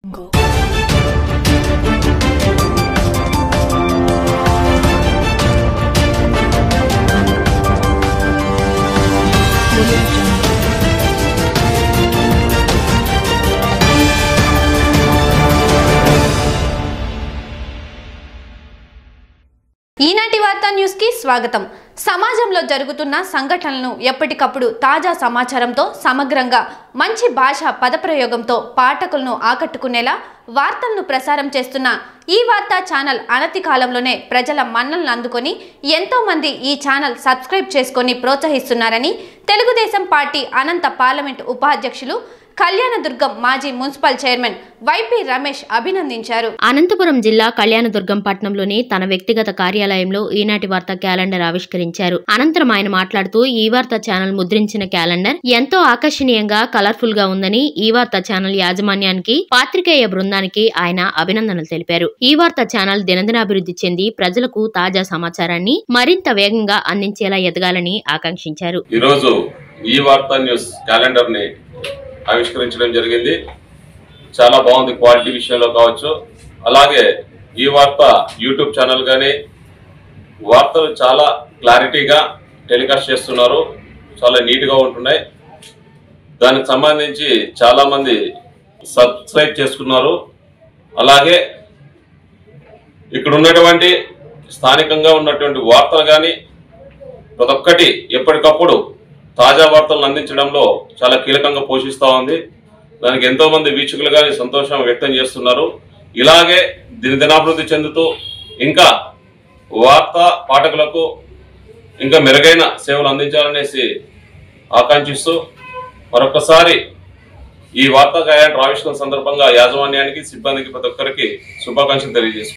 ఈనాటి వార్తా న్యూస్ కి స్వాగతం సమాజంలో జరుగుతున్న సంఘటనలను ఎప్పటికప్పుడు తాజా సమాచారంతో సమగ్రంగా మంచి భాష పదప్రయోగంతో పాఠకులను ఆకట్టుకునేలా వార్తలను ప్రసారం చేస్తున్న ఈ వార్తా ఛానల్ అనతి కాలంలోనే ప్రజల మన్నలను అందుకొని ఎంతో మంది ఈ ఛానల్ సబ్స్క్రైబ్ చేసుకొని ప్రోత్సహిస్తున్నారని తెలుగుదేశం పార్టీ అనంత పార్లమెంట్ ఉపాధ్యక్షులు కళ్యాణదుర్గం మాజీ మున్సిపల్ చైర్మన్ వైపి రమేష్ అభినందించారు అనంతపురం జిల్లా కళ్యాణదుర్గం పట్టణంలోని తన వ్యక్తిగత కార్యాలయంలో ఈనాటి వార్త క్యాలెండర్ ఆవిష్కరించారు అనంతరం ఆయన మాట్లాడుతూ ఈ వార్త ఛానల్ ముద్రించిన క్యాలెండర్ ఎంతో ఆకర్షణీయంగా కలర్ఫుల్ గా ఉందని ఈ వార్త ఛానల్ యాజమాన్యానికి పాత్రికేయ బృందానికి ఆయన అభినందనలు తెలిపారు ఈ వార్త ఛానల్ దినదినాభివృద్ధి చెంది ప్రజలకు తాజా సమాచారాన్ని మరింత వేగంగా అందించేలా ఎదగాలని ఆకాంక్షించారు ఈరోజు ఈ వార్తా న్యూస్ క్యాలెండర్ ని ఆవిష్కరించడం జరిగింది చాలా బాగుంది క్వాలిటీ విషయంలో కావచ్చు అలాగే ఈ వార్త యూట్యూబ్ ఛానల్ కానీ వార్తలు చాలా క్లారిటీగా టెలికాస్ట్ చేస్తున్నారు చాలా నీట్గా ఉంటున్నాయి దానికి సంబంధించి చాలా మంది సబ్స్క్రైబ్ చేసుకున్నారు అలాగే ఇక్కడ ఉన్నటువంటి స్థానికంగా ఉన్నటువంటి వార్తలు కానీ ప్రతి ఒక్కటి ఎప్పటికప్పుడు తాజా వార్తలను అందించడంలో చాలా కీలకంగా పోషిస్తూ ఉంది దానికి ఎంతో మంది వీక్షకులు కానీ సంతోషం వ్యక్తం చేస్తున్నారు ఇలాగే దినదినాభివృద్ధి చెందుతూ ఇంకా వార్తా పాఠకులకు ఇంకా మెరుగైన సేవలు అందించాలనేసి ఆకాంక్షిస్తూ మరొకసారి ఈ వార్తా క్యాలెండర్ ఆవిష్కరణ సందర్భంగా యాజమాన్యానికి సిబ్బందికి ప్రతి ఒక్కరికి శుభాకాంక్షలు తెలియజేస్తున్నాను